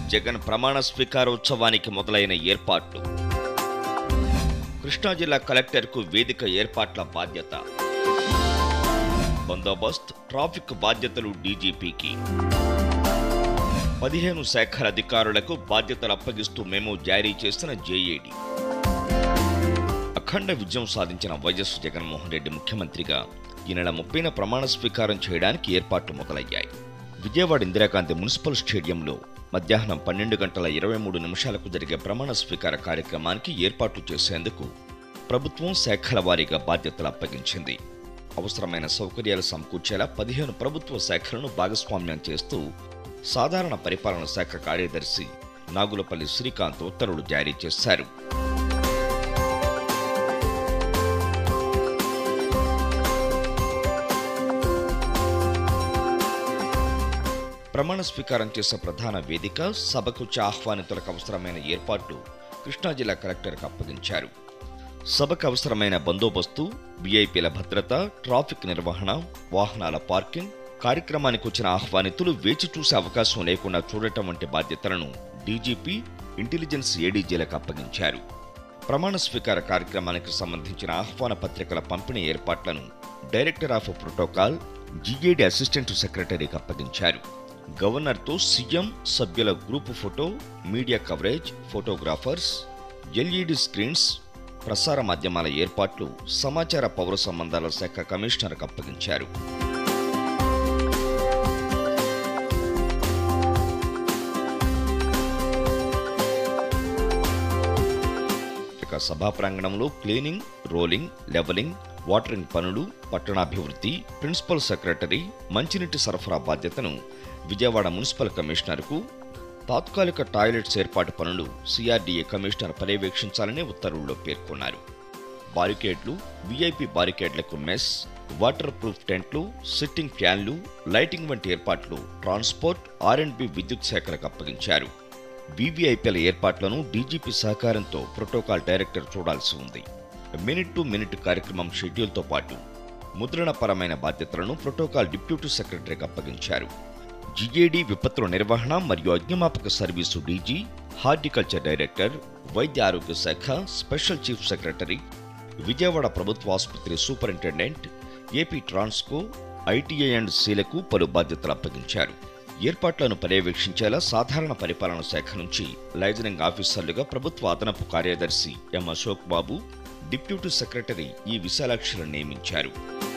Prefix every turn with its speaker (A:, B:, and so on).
A: జగన్ ప్రమాణ స్వీకారోత్సవానికి మొదలైన ఏర్పాట్లు కృష్ణా జిల్లా కలెక్టర్కు వేదిక ఏర్పాట్ల బాధ్యత బందోబస్త్ ట్రాఫిక్ బాధ్యతలు డీజీపీకి పదిహేను శాఖల అధికారులకు బాధ్యతలు అప్పగిస్తూ మెమో జారీ చేసిన జేఏడీ అఖండ విజయం సాధించిన వైఎస్ జగన్మోహన్ రెడ్డి ముఖ్యమంత్రిగా ఈ నెల ముప్పైన ప్రమాణ స్వీకారం చేయడానికి ఏర్పాట్లు మొదలయ్యాయి విజయవాడ ఇందిరాగాంధీ మున్సిపల్ స్టేడియంలో మధ్యాహ్నం పన్నెండు గంటల ఇరవై మూడు నిమిషాలకు జరిగే ప్రమాణ స్వీకార కార్యక్రమానికి ఏర్పాట్లు చేసేందుకు ప్రభుత్వం శాఖల వారీగా బాధ్యతలు అప్పగించింది అవసరమైన సౌకర్యాలు సమకూర్చేలా పదిహేను ప్రభుత్వ శాఖలను భాగస్వామ్యం చేస్తూ సాధారణ పరిపాలన శాఖ కార్యదర్శి నాగులపల్లి శ్రీకాంత్ ఉత్తర్వులు జారీ చేశారు ప్రమాణ స్వీకారం చేసే ప్రధాన వేదిక సభకు వచ్చే ఆహ్వానితులకు అవసరమైన ఏర్పాట్లు కృష్ణా జిల్లా కలెక్టర్కు అప్పగించారు సభకు అవసరమైన బందోబస్తు విఐపీల భద్రత ట్రాఫిక్ నిర్వహణ వాహనాల పార్కింగ్ కార్యక్రమానికి వచ్చిన ఆహ్వానితులు వేచి చూసే అవకాశం లేకుండా చూడటం వంటి బాధ్యతలను డీజీపీ ఇంటెలిజెన్స్ ఏడీజీలకు అప్పగించారు ప్రమాణ స్వీకార కార్యక్రమానికి సంబంధించిన ఆహ్వాన పత్రికల పంపిణీ ఏర్పాట్లను director of protocol GAD assistant సెక్రటరీకి అప్పగించారు గవర్నర్తో సీఎం సభ్యుల group photo media coverage photographers LED screens ప్రసార మాధ్యమాల ఏర్పాట్లు సమాచార పౌర సంబంధాల శాఖ కమిషనర్కు అప్పగించారు ఇక సభా ప్రాంగణంలో క్లీనింగ్ రోలింగ్ లెవలింగ్ వాటరింగ్ పనులు పట్టణాభివృద్ధి ప్రిన్సిపల్ సెక్రటరీ మంచినీటి సరఫరా బాధ్యతను విజయవాడ మున్సిపల్ కమిషనర్కు తాత్కాలిక టాయిలెట్స్ ఏర్పాటు పనులు సిఆర్డీఏ కమిషనర్ పర్యవేక్షించాలని ఉత్తర్వుల్లో పేర్కొన్నారు బారికేడ్లు వీఐపీ బారికేడ్లకు మెస్ వాటర్ ప్రూఫ్ టెంట్లు సిట్టింగ్ ఫ్యాన్లు లైటింగ్ వంటి ఏర్పాట్లు ట్రాన్స్పోర్ట్ ఆర్ అండ్ బి విద్యుత్ శాఖలకు అప్పగించారు వీవీఐపీల ఏర్పాట్లను డీజీపీ సహకారంతో ప్రోటోకాల్ డైరెక్టర్ చూడాల్సి ఉంది మినిట్ టు మినిట్ కార్యక్రమం షెడ్యూల్తో పాటు ముద్రణపరమైన బాధ్యతలను ప్రోటోకాల్ డిప్యూటీ సెక్రటరీకి అప్పగించారు జిఏడి విపత్తుల నిర్వహణ మరియు అగ్నిమాపక సర్వీసు డీజీ హార్టికల్చర్ డైరెక్టర్ వైద్య ఆరోగ్య శాఖ స్పెషల్ చీఫ్ సెక్రటరీ విజయవాడ ప్రభుత్వ ఆసుపత్రి superintendent AP Transco ITI and సీలకు పలు బాధ్యతలు అప్పగించారు ఏర్పాట్లను పర్యవేక్షించేలా సాధారణ పరిపాలన శాఖ నుంచి లైజనింగ్ ఆఫీసర్లుగా ప్రభుత్వ అదనపు కార్యదర్శి M Ashok Babu deputy secretary E విశాలాక్షిలను నియమించారు